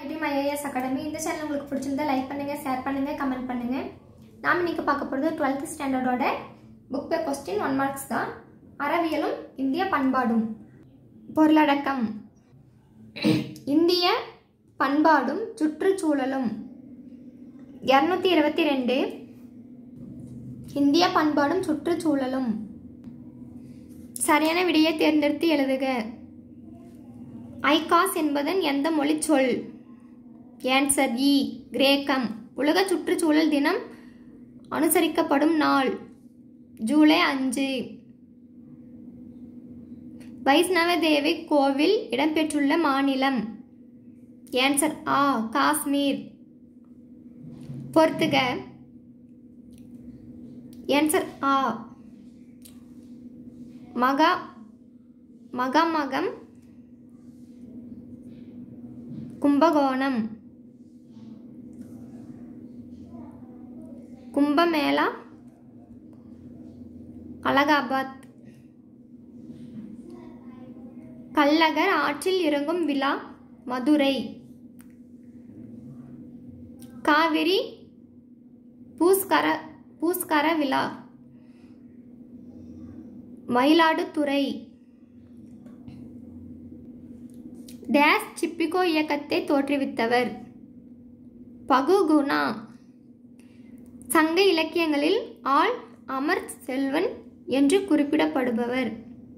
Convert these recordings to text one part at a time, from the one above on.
D IAS academy இந்த channel உங்களுக்கு பிடிச்சிருந்தா லைக் பண்ணுங்கள் ஷேர் பண்ணுங்கள் கமெண்ட் பண்ணுங்கள் நாம் இன்னைக்கு பார்க்க போகிறது டுவெல்த் ஸ்டாண்டர்டோட book back question one marks தான் அறவியலும் இந்திய பண்பாடும் பொருளடக்கம் இந்திய பண்பாடும் சுற்றுச்சூழலும் இரநூத்தி இருபத்தி ரெண்டு இந்திய பண்பாடும் சுற்றுச்சூழலும் சரியான விடையை தேர்ந்தெடுத்து எழுதுக ஐகாஸ் என்பதன் எந்த மொழிச் சொல் ஆன்சர் இ கிரேக்கம் உலக சுற்றுச்சூழல் தினம் அனுசரிக்கப்படும் நாள் ஜூலை அஞ்சு வைஷ்ணவ தேவி கோவில் இடம்பெற்றுள்ள மாநிலம் ஆன்சர் ஆ காஷ்மீர் பொறுத்துக ஆன்சர் ஆ மகா மகமகம் கும்பகோணம் கும்பமேளா அலகாபாத் கல்லகர் ஆற்றில் இறங்கும் விழா மதுரை காவிரி பூஸ்கர பூஸ்கர விழா மயிலாடுதுறை டேஸ் சிப்பிகோ இயக்கத்தை தோற்றுவித்தவர் பகுகுணா சங்க இலக்கியங்களில் ஆள் அமர் செல்வன் என்று குறிப்பிடப்படுபவர்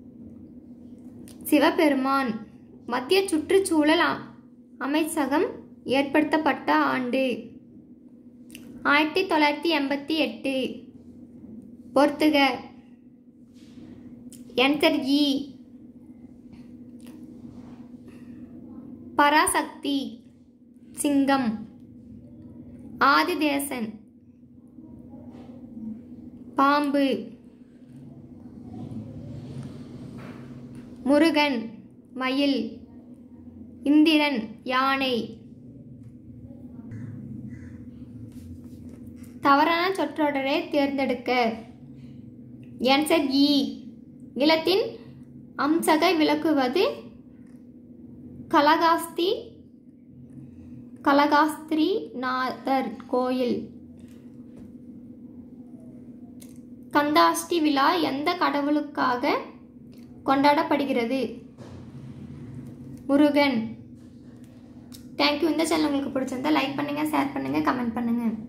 சிவபெருமான் மத்திய சுற்றுச்சூழல் அ- அமைச்சகம் ஏற்படுத்தப்பட்ட ஆண்டு ஆயிரத்தி தொள்ளாயிரத்தி எண்பத்தி எட்டு பொறுத்துக என்சர் இ பராசக்தி சிங்கம் ஆதிதேசன் பாம்பு முருகன் மயில் இந்திரன் யானை தவறான சொற்றொடரை தேர்ந்தெடுக்க ஆன்சர் இ நிலத்தின் அம்சகை விளக்குவது கலகாஸ்தி கலகாஸ்திரி நாதர் கோயில் கந்தாஷ்டி விழா எந்த கடவுளுக்காக கொண்டாடப்படுகிறது முருகன் தேங்க்யூ இந்த சேனல் உங்களுக்கு பிடிச்சிருந்தா லைக் பண்ணுங்கள் ஷேர் பண்ணுங்கள் கமெண்ட் பண்ணுங்கள்